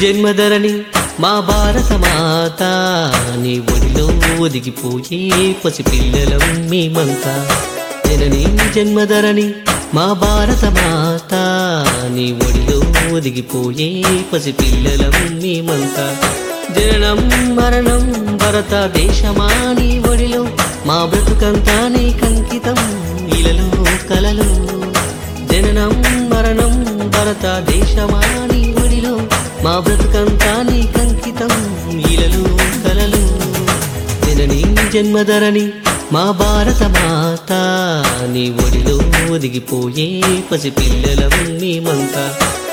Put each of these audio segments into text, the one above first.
జన్మధరణి మా భారత మాత నీ ఒడిలో ఒదిగిపోయే పసిపిల్లలం మేమంతా జనని జన్మధరణి మా భారత మాత నీ ఒడిలో ఒదిగిపోయే పసిపిల్లలం మేమంతా జననం మరణం భరత దేశమా నీ ఒడిలో మా బ్రతుకంతా నీ కంకితం ఇలలో కలలు జననం మరణం భరత దేశమా నీ ఒడిలో మా బ్రతుకంతా నీ కంకితం ఇలలో కలలు జనని జన్మధరణి మా భారత మాత నీ ఒడిలో ఒదిగిపోయే పసిపిల్లలం మేమంతా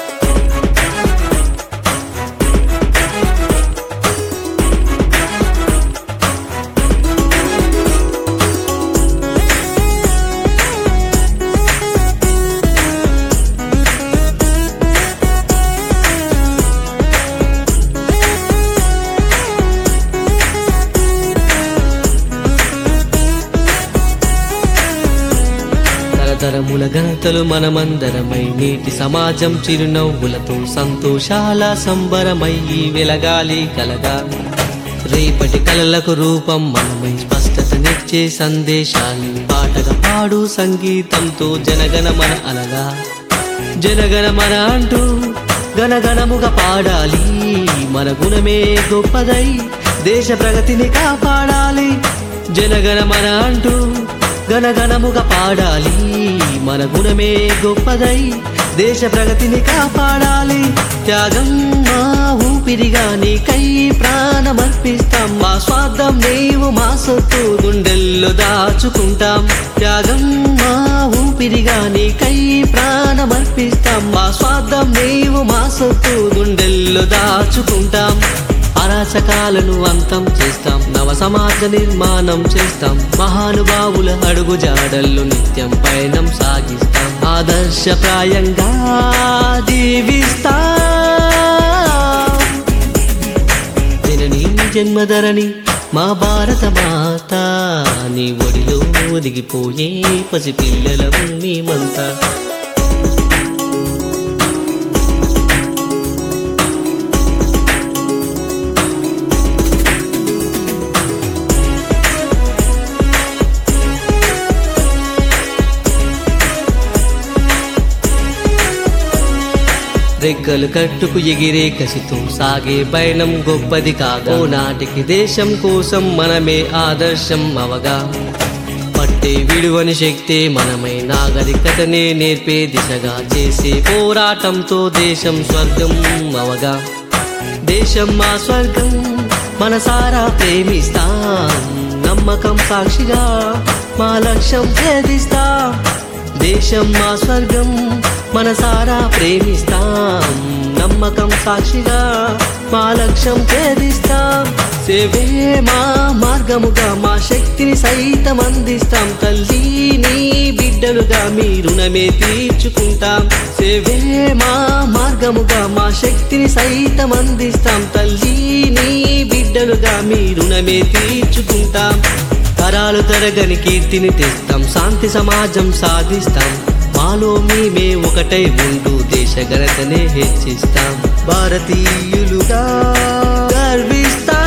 తరతరముల ఘనతలు మనమందరమై నేటి సమాజం చిరునవ్వులతో సంతోషాల సంబరమై వెలగాలి కలగా రేపటి కలలకు రూపం మనమై స్పష్టతనిచ్చే సందేశాలు పాటగా పాడు సంగీతంతో జనగణ మన అనగా జనగణ మన అంటూ గణగణముగా పాడాలి మన గుణమే గొప్పదై దేశ ప్రగతిని కాపాడాలి జనగణ మన అంటూ గణగణముగా పాడాలి మన గుణమే గొప్పదై దేశ ప్రగతిని కాపాడాలి త్యాగం మా ఊపిరిగా నీకై ప్రాణమర్పిస్తాం మా స్వార్థం నీవు మా సొత్తు గుండెల్లో దాచుకుంటాం త్యాగం మా ఊపిరిగా నీకై ప్రాణమర్పిస్తాం మా స్వార్థం నీవు మా సొత్తు గుండెల్లో దాచుకుంటాం అరాచకాలను అంతం చేస్తాం నవ సమాజ నిర్మాణం చేస్తాం మహానుభావుల అడుగు జాడల్లో నిత్యం పయనం సాగిస్తాం ఆదర్శప్రాయంగా జీవిస్తాం జనని జన్మధరణి మా భారత మాత నీ ఒడిలో ఒదిగిపోయే పసిపిల్లలం మేమంతా రెక్కలు కట్టుకు ఎగిరే కసితో సాగే పయనం గొప్పది కాగా ఓ నాటికి దేశం కోసం మనమే ఆదర్శం అవగా పట్టే విడువని శక్తే మనమై నాగరికతనే నేర్పే దిశగా చేసే పోరాటంతో దేశం స్వర్గం అవగా దేశం మా స్వర్గం మనసారా ప్రేమిస్తాం నమ్మకం సాక్షిగా మా లక్ష్యం ఛేదిస్తాం దేశం మా స్వర్గం మనసారా ప్రేమిస్తాం నమ్మకం సాక్షిగా మా లక్ష్యం ఛేదిస్తాం సేవే మా మార్గముగా మా శక్తిని సైతం అందిస్తాం తల్లి నీ బిడ్డలుగా మీ రుణమే తీర్చుకుంటాం సేవే మా మార్గముగా మా శక్తిని సైతం అందిస్తాం తల్లి నీ బిడ్డలుగా మీ రుణమే తీర్చుకుంటాం తరాలు తరగని కీర్తిని తెస్తాం శాంతి సమాజం సాధిస్తాం మాలో మేమే ఒకటై ఉంటూ దేశ ఘనతనే హెచ్చిస్తాం భారతీయులుగా గర్విస్తాం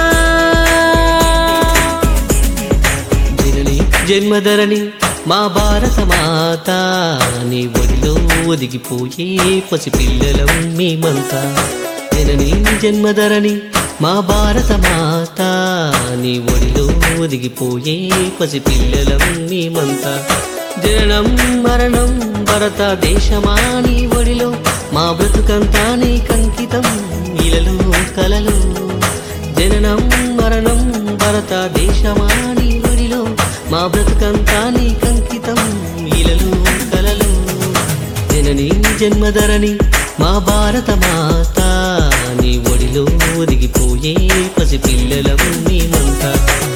జనని జన్మధరణి మా భారత మాత నీ ఒడిలో ఒదిగిపోయే పసిపిల్లలం మేమంతా జనని జన్మధరణి మా భారత మాత నీ ఒడిలో ఒదిగిపోయే పసిపిల్లలం మేమంతా జననం మరణం భరత దేశమా నీ ఒడిలో మా బ్రతుకంతా నీ కంకితం ఇలలో కలలు జననం మరణం భరత దేశమా నీ ఒడిలో మా బ్రతుకంతా నీ కంకితం ఇలలో కలలు జనని జన్మధరణి మా భారత మాత నీ ఒడిలో ఒదిగిపోయే పసిపిల్లలం మేమంతా